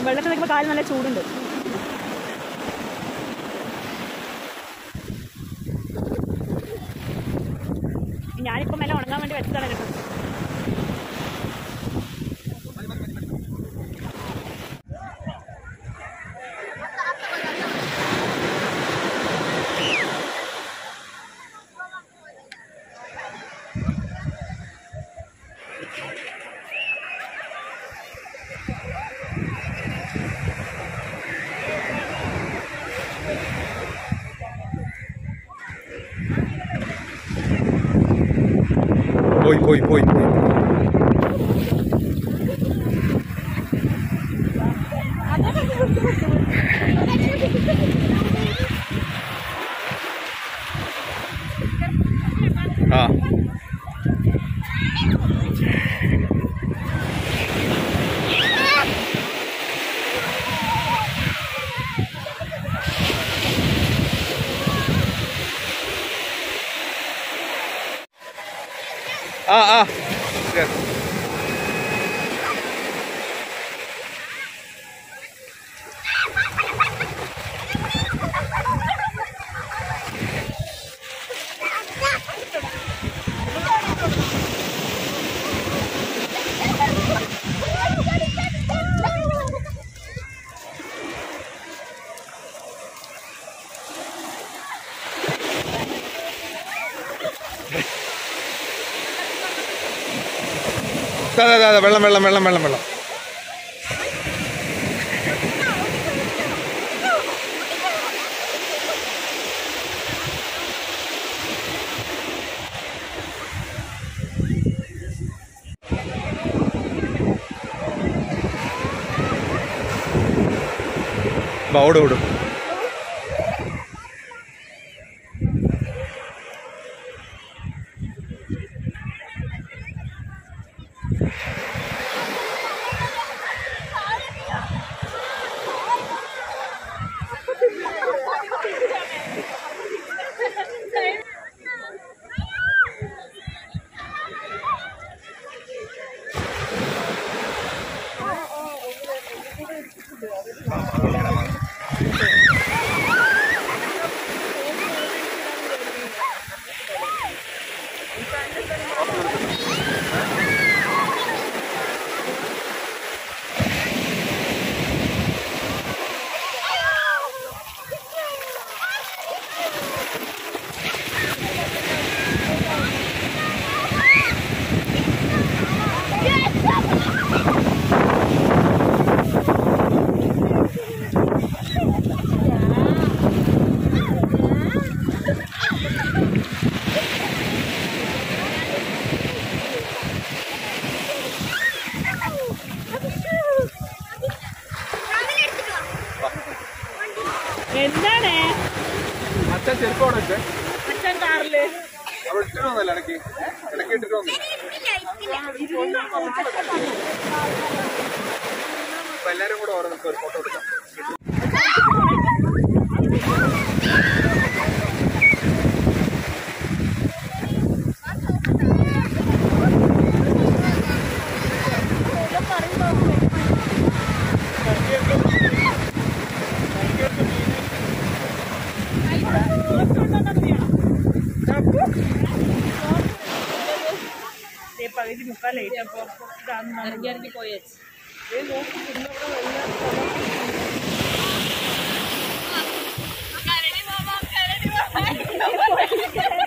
വെള്ളത്തിൽ നിൽക്കുമ്പോൾ കാല് നല്ല ചൂടുണ്ട് ഞാനിപ്പം എല്ലാം ഉണങ്ങാൻ വേണ്ടി വെച്ചതാണ് കേട്ടോ പോയി പോയി പോയി പോയി ആ ആ ആ Yes. ദാ, ദാ, ദാ, ദാ, വെള്ളം വെള്ളം വെള്ളം വെള്ളം വെള്ളം വാ, ഓട് ഓടും എന്താണ് അച്ഛൻ ചെരുപ്പ് അവിടെ വെച്ചേ അച്ഛൻ കാറില് അവിടെ ഇട്ടിട്ട് വന്നല്ലോ ഇടയ്ക്ക് ഇടയ്ക്ക് ഇട്ടിട്ട് വന്നില്ല അപ്പൊ എല്ലാരും കൂടെ ഓരോ ഒരു ഫോട്ടോ എടുക്കാം ദേ പകുതി മുക്കാൽ ലേറ്റ് അപ്പൊ ഇറങ്ങി ഇറങ്ങി പോയി കരടി മാമ കരടി മാമ